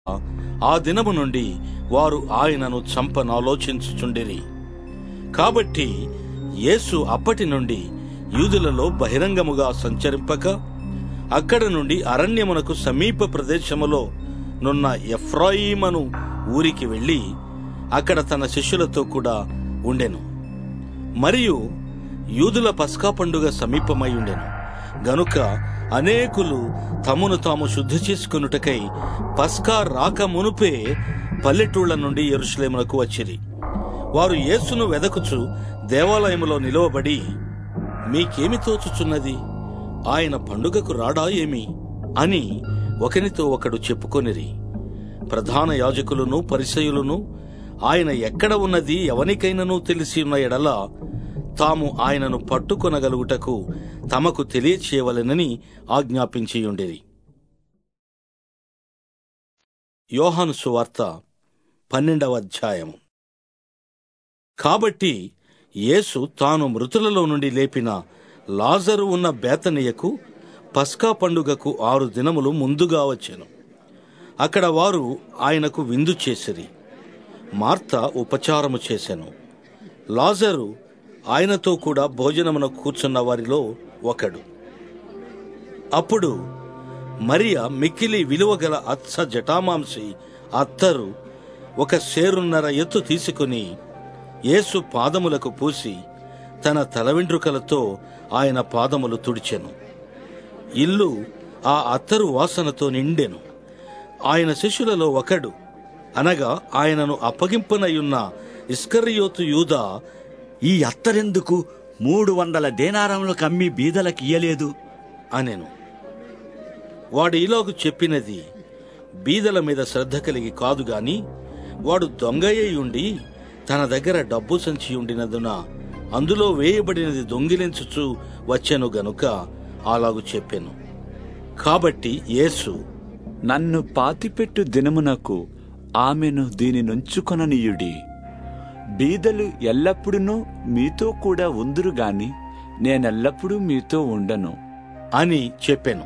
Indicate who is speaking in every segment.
Speaker 1: ఆ దినము నుండి వారు ఆయనను చంపనాలోచించుచుండిరి కాబట్టి యేసు అప్పటి నుండి యూదులలో బహిరంగముగా సంచరింపక అక్కడ నుండి అరణ్యమునకు సమీప ప్రదేశములో నున్న ఎఫ్రాయిమను ఊరికి వెళ్ళి అక్కడ తన శిష్యులతో కూడా ఉండెను మరియు యూదుల పస్కా పండుగ సమీపమై ఉండెను గనుక అనేకులు తమను తాము శుద్ధి చేసుకొనుటకై పస్కా రాక మునుపే పల్లెటూళ్ల నుండి ఎరుషలేమునకు వచ్చిరి వారు యేసును వెదకుచు దేవాలయములో నిలువబడి మీకేమి తోచుచున్నది ఆయన పండుగకు రాడా ఏమి అని ఒకనితో ఒకడు చెప్పుకొనిరి ప్రధాన యాజకులను పరిసయులను ఆయన ఎక్కడ ఉన్నది ఎవనికైనను తెలిసి ఉన్న ఎడల తాము ఆయనను పట్టుకొనగలుగుటకు తమకు తెలియచేయవలెనని ఆజ్ఞాపించియుండిరి యోహాను సువార్త పన్నెండవ అధ్యాయము కాబట్టి యేసు తాను మృతులలో నుండి లేపిన లాజరు ఉన్న బేతనియకు పస్కా పండుగకు ఆరు దినములు ముందుగా వచ్చెను అక్కడ వారు ఆయనకు విందు చేసిరి మార్త ఉపచారము చేసెను లాజరు ఆయనతో కూడా భోజనమున కూర్చున్న వారిలో ఒకడు అప్పుడు మరియ మిక్కిలి విలువగల అత్స జటామాంసి అత్తరు ఒక సేరున్నర ఎత్తు తీసుకుని యేసు పాదములకు పూసి తన తల వెంట్రుకలతో ఆయన పాదములు తుడిచెను ఇల్లు ఆ అత్తరు వాసనతో నిండెను ఆయన శిష్యులలో ఒకడు అనగా ఆయనను అప్పగింపనయున్న ఇస్కరియోతు యూదా
Speaker 2: ఈ అత్తరెందుకు మూడు వందల దేనారములకు అమ్మి బీదలకు ఇయ్యలేదు
Speaker 1: అనెను వాడు ఇలాగు చెప్పినది బీదల మీద శ్రద్ధ కలిగి కాదు గాని వాడు దొంగయ్య ఉండి తన దగ్గర డబ్బు సంచి ఉండినందున అందులో వేయబడినది దొంగిలించుచు వచ్చెను గనుక అలాగు చెప్పెను కాబట్టి యేసు
Speaker 3: నన్ను పాతిపెట్టు దినమునకు ఆమెను దీని నుంచుకొననీయుడి బీదలు ఎల్లప్పుడూ మీతో కూడా ఉందురు గాని నేనెల్లప్పుడూ మీతో ఉండను
Speaker 1: అని చెప్పెను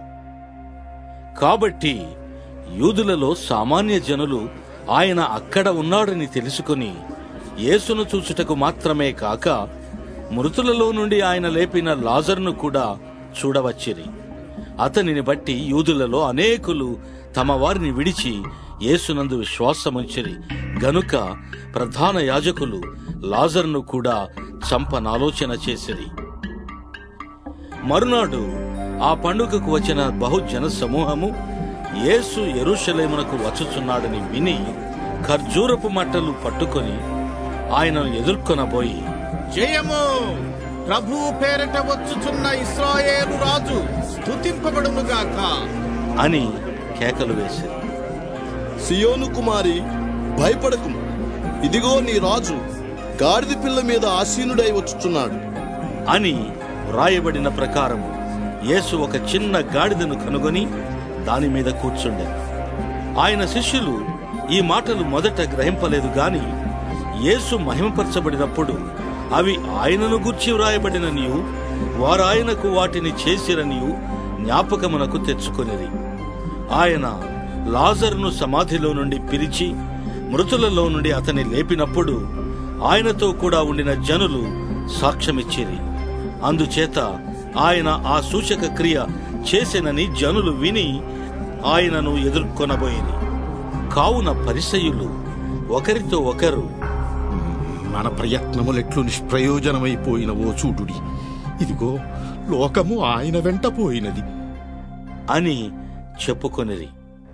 Speaker 1: కాబట్టి యూదులలో సామాన్య జనులు ఆయన అక్కడ ఉన్నాడని తెలుసుకుని యేసును చూచుటకు మాత్రమే కాక మృతులలో నుండి ఆయన లేపిన లాజర్ను కూడా చూడవచ్చిరి అతనిని బట్టి యూదులలో అనేకులు తమ వారిని విడిచి యేసునందు విశ్వాసముంచిరి గనుక ప్రధాన యాజకులు లాజర్ను కూడా చంపనాలోచన చేసిరి మరునాడు ఆ పండుగకు వచ్చిన బహుజన సమూహము యేసు ఎరుషలేమునకు వచ్చుచున్నాడని విని ఖర్జూరపు మట్టలు పట్టుకొని ఆయనను ఎదుర్కొనబోయి
Speaker 4: జయము ప్రభు పేరట వచ్చుచున్న ఇస్రాయేలు రాజు స్తుతింపబడునుగాక
Speaker 1: అని కేకలు వేసిరి
Speaker 5: సియోను కుమారి భయపడకుము ఇదిగో నీ రాజు గాడిద పిల్ల మీద ఆసీనుడై వచ్చుచున్నాడు
Speaker 1: అని వ్రాయబడిన ప్రకారం యేసు ఒక చిన్న గాడిదను కనుగొని దాని మీద కూర్చుండె ఆయన శిష్యులు ఈ మాటలు మొదట గ్రహింపలేదు గాని యేసు మహిమపరచబడినప్పుడు అవి ఆయనను గూర్చి వ్రాయబడిననియు వారాయనకు వాటిని చేసిరనియు జ్ఞాపకమునకు తెచ్చుకొనిరి ఆయన లాజరును సమాధిలో నుండి పిలిచి మృతులలో నుండి అతని లేపినప్పుడు ఆయనతో కూడా ఉండిన జనులు సాక్ష్యమిచ్చిరి అందుచేత ఆయన ఆ సూచక క్రియ చేసెనని జనులు విని ఆయనను ఎదుర్కొనబోయిరి కావున పరిసయులు ఒకరితో ఒకరు
Speaker 4: మన ప్రయత్నములెట్లు నిష్ప్రయోజనమైపోయినవో చూడుడి ఇదిగో లోకము ఆయన వెంట పోయినది
Speaker 1: అని చెప్పుకొనిరి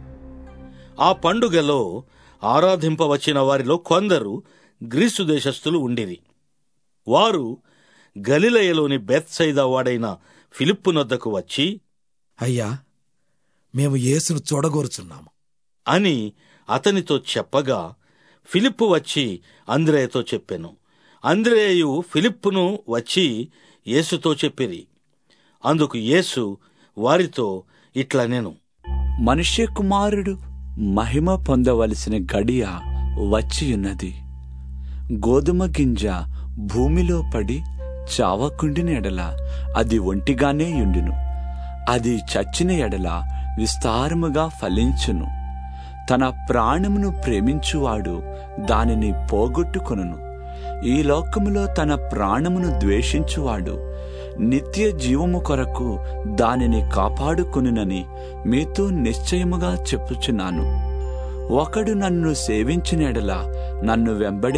Speaker 1: ఆ పండుగలో ఆరాధింపవచ్చిన వారిలో కొందరు గ్రీసు దేశస్థులు ఉండిరి వారు గలిలయలోని బెత్సైదా వాడైన ఫిలిప్పు నొద్దకు వచ్చి
Speaker 6: అయ్యా మేము యేసును చూడగోరుచున్నాము
Speaker 1: అని అతనితో చెప్పగా ఫిలిప్పు వచ్చి అంద్రేయతో చెప్పెను అంద్రేయు ఫిలిప్పును వచ్చి యేసుతో చెప్పిరి అందుకు యేసు వారితో ఇట్లా నేను
Speaker 3: మనుష్య కుమారుడు మహిమ పొందవలసిన గడియ వచ్చియున్నది గోధుమ గింజ భూమిలో పడి చావకుండిన ఎడల అది ఒంటిగానే యుండును అది చచ్చిన ఎడల విస్తారముగా ఫలించును తన ప్రాణమును ప్రేమించువాడు దానిని పోగొట్టుకొనును ఈ లోకములో తన ప్రాణమును ద్వేషించువాడు నిత్య జీవము కొరకు దానిని కాపాడుకొనునని మీతో నిశ్చయముగా చెప్పుచున్నాను ఒకడు నన్ను సేవించిన ఎడల నన్ను వెంబడి